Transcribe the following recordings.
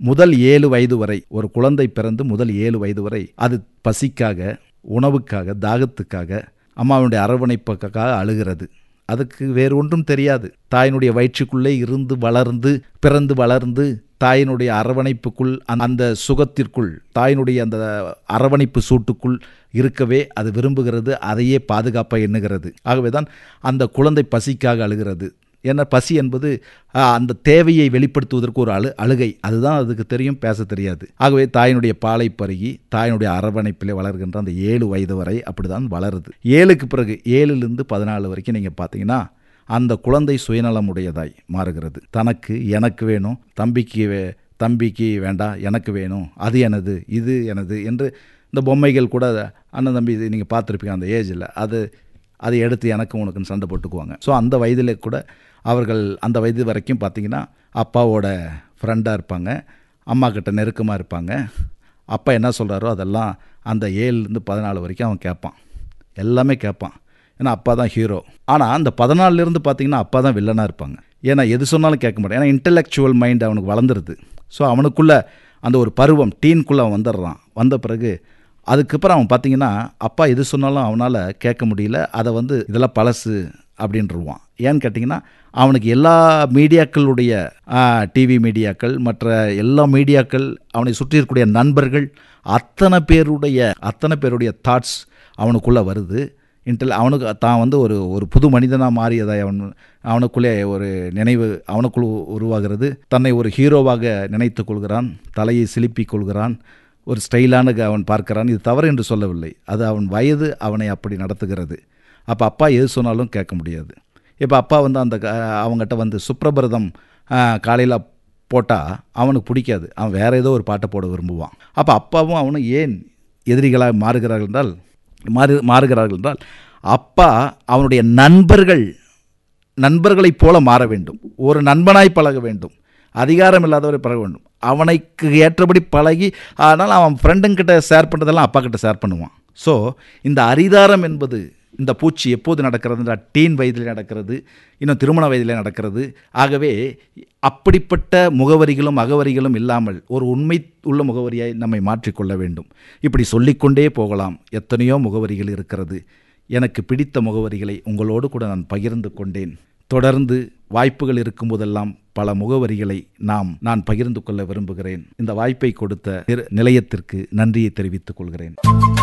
முதல் ஏழு வயது வரை ஒரு குழந்தை பிறந்து முதல் ஏழு வயது வரை அது பசிக்காக உணவுக்காக தாகத்துக்காக அம்மாவுடைய அரவணைப்புக்காக அழுகிறது அதுக்கு வேறு ஒன்றும் தெரியாது தாயினுடைய வயிற்றுக்குள்ளே இருந்து வளர்ந்து பிறந்து வளர்ந்து தாயினுடைய அரவணைப்புக்குள் அந்த- அந்த சுகத்திற்குள் தாயினுடைய அந்த அரவணைப்பு சூட்டுக்குள் இருக்கவே அது விரும்புகிறது அதையே பாதுகாப்பாக எண்ணுகிறது ஆகவே தான் அந்த குழந்தை பசிக்காக அழுகிறது ஏன்னா பசி என்பது ஆ, அந்த தேவையை வெளிப்படுத்துவதற்கு ஒரு அழு அழுகை அதுதான் அதுக்கு தெரியும் பேச தெரியாது ஆகவே தாயினுடைய பாலை பருகி தாயினுடைய அரவணைப்பிலே வளர்கின்ற அந்த ஏழு வயது வரை அப்படிதான் வளருது ஏழுக்கு பிறகு ஏழுலேருந்து பதினாலு வரைக்கும் நீங்கள் பார்த்தீங்கன்னா அந்த குழந்தை சுயநலமுடையதாய் மாறுகிறது தனக்கு எனக்கு வேணும் தம்பிக்கு வே தம்பிக்கு வேண்டாம் எனக்கு வேணும் அது எனது இது எனது என்று இந்த பொம்மைகள் கூட அண்ணன் தம்பி இது நீங்கள் பார்த்துருப்பீங்க அந்த ஏஜில் அது அதை எடுத்து எனக்கு உனக்குன்னு சண்டை போட்டுக்குவாங்க ஸோ அந்த வயதில் கூட அவர்கள் அந்த வயது வரைக்கும் பார்த்தீங்கன்னா அப்பாவோட ஃப்ரெண்டாக இருப்பாங்க அம்மா கிட்ட நெருக்கமாக இருப்பாங்க அப்பா என்ன சொல்கிறாரோ அதெல்லாம் அந்த ஏழுலேருந்து பதினாலு வரைக்கும் அவன் கேட்பான் எல்லாமே கேட்பான் ஏன்னா அப்பா தான் ஹீரோ ஆனால் அந்த பதினாலிருந்து பார்த்தீங்கன்னா அப்பா தான் வில்லனாக இருப்பாங்க ஏன்னா எது சொன்னாலும் கேட்க மாட்டான் ஏன்னா இன்டெலெக்சுவல் மைண்ட் அவனுக்கு வளர்ந்துருது ஸோ அவனுக்குள்ள அந்த ஒரு பருவம் டீனுக்குள்ளே அவன் வந்துடுறான் வந்த பிறகு அதுக்கப்புறம் அவன் பார்த்தீங்கன்னா அப்பா எது சொன்னாலும் அவனால் கேட்க முடியல அதை வந்து இதெல்லாம் பழசு அப்படின்ருவான் ஏன்னு கேட்டிங்கன்னா அவனுக்கு எல்லா மீடியாக்களுடைய டிவி மீடியாக்கள் மற்ற எல்லா மீடியாக்கள் அவனை சுற்றி இருக்கக்கூடிய நண்பர்கள் அத்தனை பேருடைய அத்தனை பேருடைய தாட்ஸ் அவனுக்குள்ளே வருது இன்டெல் அவனுக்கு தான் வந்து ஒரு ஒரு புது மனிதனாக மாறியதாய் அவன் அவனுக்குள்ளே ஒரு நினைவு அவனுக்குள் உருவாகிறது தன்னை ஒரு ஹீரோவாக நினைத்துக் கொள்கிறான் தலையை சிலுப்பிக் கொள்கிறான் ஒரு ஸ்டைலான க- அவன் பார்க்கிறான் இது தவறு என்று சொல்லவில்லை அது அவன் வயது அவனை அப்படி நடத்துகிறது அப்போ அப்பா எது சொன்னாலும் கேட்க முடியாது இப்போ அப்பா வந்து அந்த க- அவங்ககிட்ட வந்து சுப்ரபிரதம் காலையில் போட்டால் அவனுக்கு பிடிக்காது அவன் வேற ஏதோ ஒரு பாட்டை போட விரும்புவான் அப்போ அப்பாவும் அவனும் ஏன் எதிரிகளாக மாறுகிறார்கள் என்றால் மாறு மாறுகிறார்கள் என்றால் அப்பா அவனுடைய நண்பர்கள் நண்பர்களைப் போல மாற வேண்டும் ஒரு நண்பனாய் பழக வேண்டும் அதிகாரம் இல்லாதவரை பழக வேண்டும் அவனுக்கு ஏற்றபடி பழகி ஆனால் அவன் ஃப்ரெண்டுங்கிட்ட ஷேர் பண்ணுறதெல்லாம் அப்பா கிட்ட ஷேர் பண்ணுவான் ஸோ இந்த அரிதாரம் என்பது இந்த பூச்சி எப்போது நடக்கிறது டீன் வயதில் நடக்கிறது இன்னும் திருமண வயதில் நடக்கிறது ஆகவே அப்படிப்பட்ட முகவரிகளும் அகவரிகளும் இல்லாமல் ஒரு உண்மை உள்ள முகவரியாய் நம்மை மாற்றிக்கொள்ள வேண்டும் இப்படி சொல்லிக்கொண்டே போகலாம் எத்தனையோ முகவரிகள் இருக்கிறது எனக்கு பிடித்த முகவரிகளை உங்களோடு கூட நான் பகிர்ந்து கொண்டேன் தொடர்ந்து வாய்ப்புகள் இருக்கும்போதெல்லாம் பல முகவரிகளை நாம் நான் பகிர்ந்து கொள்ள விரும்புகிறேன் இந்த வாய்ப்பை கொடுத்த நிற- நிலையத்திற்கு நன்றியை தெரிவித்துக் கொள்கிறேன்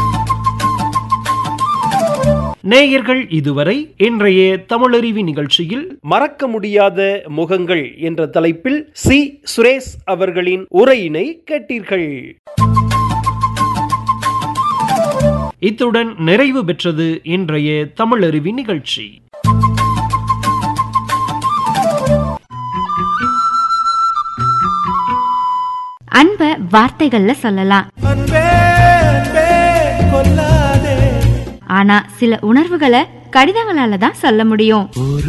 நேயர்கள் இதுவரை இன்றைய தமிழறிவி நிகழ்ச்சியில் மறக்க முடியாத முகங்கள் என்ற தலைப்பில் சி சுரேஷ் அவர்களின் உரையினை கேட்டீர்கள் இத்துடன் நிறைவு பெற்றது இன்றைய தமிழறிவி நிகழ்ச்சி அன்ப வார்த்தைகள்ல சொல்லலாம் ஆனா சில உணர்வுகளை கடிதங்களால தான் சொல்ல முடியும் ஒரு